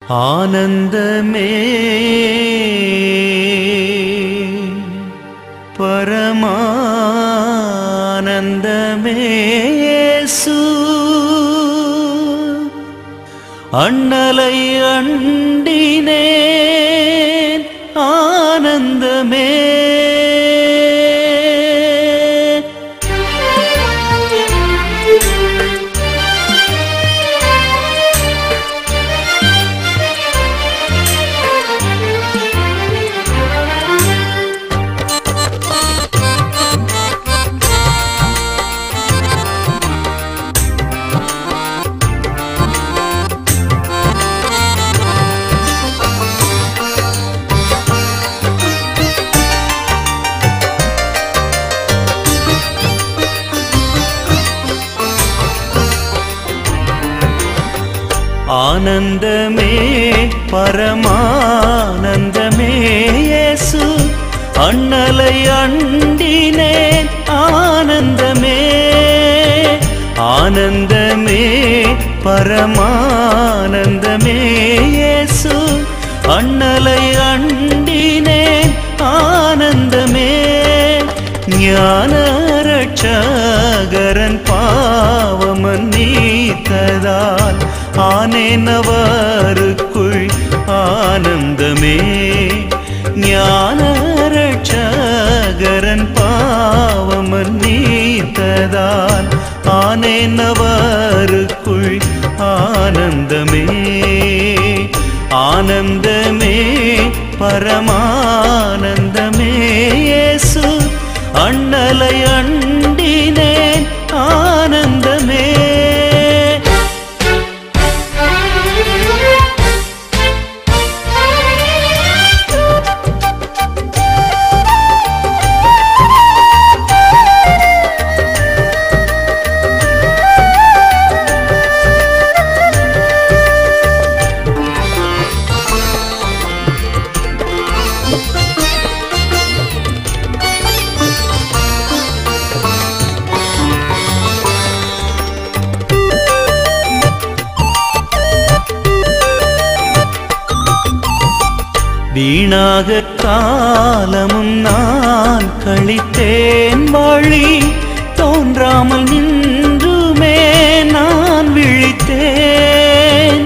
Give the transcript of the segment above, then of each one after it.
ஆனந்தமே பரமானந்தமே இயேசு அண்ணலை அண்டினேன் ஆனந்தமே ஆனந்தமே பரமானந்தமே இயேசு அண்ணலை அண்டினேன் ஆனந்தமே ஆனந்தமே பரமானந்தமே இயேசு அண்ணலை அண்டினேன் ஆனந்தமே ஞான ரட்சகரன் பாவமன் நீத்ததால் ஆனேனவருக்குள் ஆனந்தமே ஞான ரட்சகரன் பாவமன் நீத்ததால் ஆனேனவருக்குள் ஆனந்தமே ஆனந்தமே பரமானந்தமே இயேசு அண்ணலை அண்டினேன் ஆனந்தமே வீணாக காலமும் நான் கழித்தேன் வழி தோன்றாமல் நின்றுமே நான் விழித்தேன்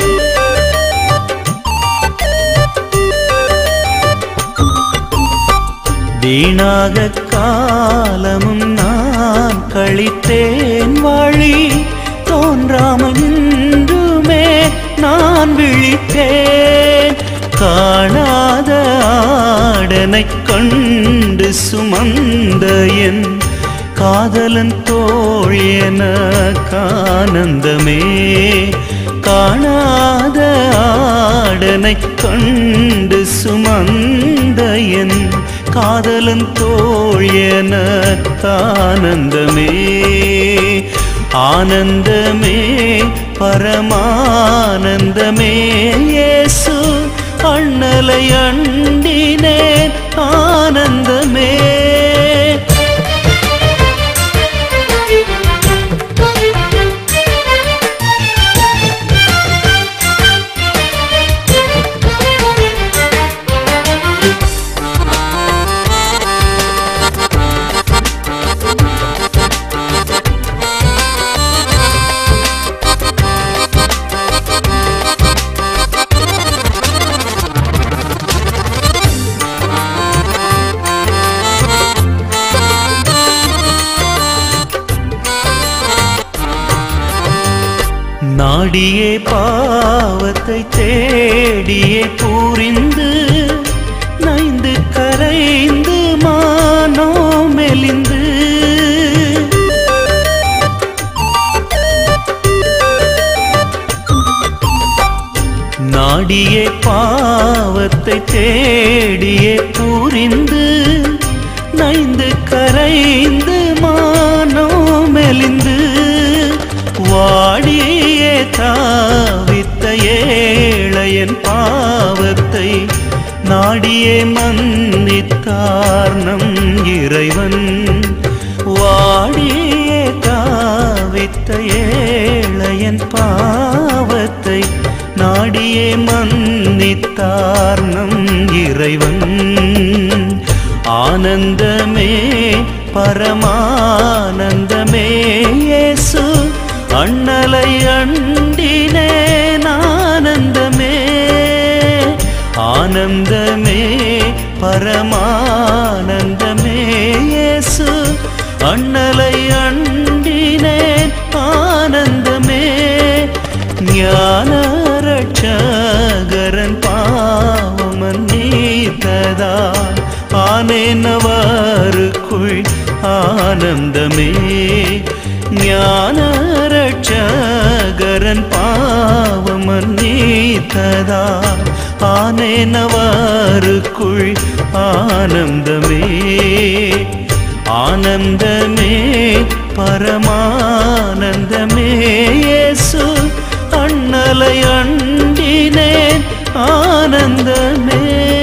வீணாக காலமும் நான் கழித்தேன் வழி தோன்றாமல் நின்றுமே நான் விழித்தேன் காணாத ஆடனைக் கண்டு சுமந்த என் காதலன் தோழியன கானந்தமே காணாத ஆடனைக் கண்டு சுமந்த என் காதலன் தோழியன கானந்தமே ஆனந்தமே பரமானந்தமே இயேசு அண்ணலை அண்டினேன் ஆனந்தமே நாடியே பாவத்தை தேடியே பூரிந்து நைந்து கரைந்து மானோ மெலிந்து நாடியே பாவத்தை தேடியே பூரிந்து நைந்து கரைந்து மானோ மெலிந்து வாடியே தாவித்த ஏழையன் பாவத்தை நாடியே மன்னித்தார் நம் இறைவன் வாடியே தாவித்த ஏழையன் பாவத்தை நாடியே மன்னித்தார் நம் இறைவன் ஆனந்தமே பரமானந்தமே இயேசு அண்ணலை அண்டினேன் ஆனந்தமே ஆனந்தமே பரமானந்தமே இயேசு அண்ணலை அண்டினேன் ஆனந்தமே ஞான ரட்சகரன் பாவமன் நீத்ததா ஆனேனவருக்குள் ஆனந்தமே ஞான ரட்சகரன் பாவமன் நீத்ததா ஆனேனவருக்குள் ஆனந்தமே ஆனந்தமே பரமானந்தமே இயேசு அண்ணலை அண்டினேன் ஆனந்தமே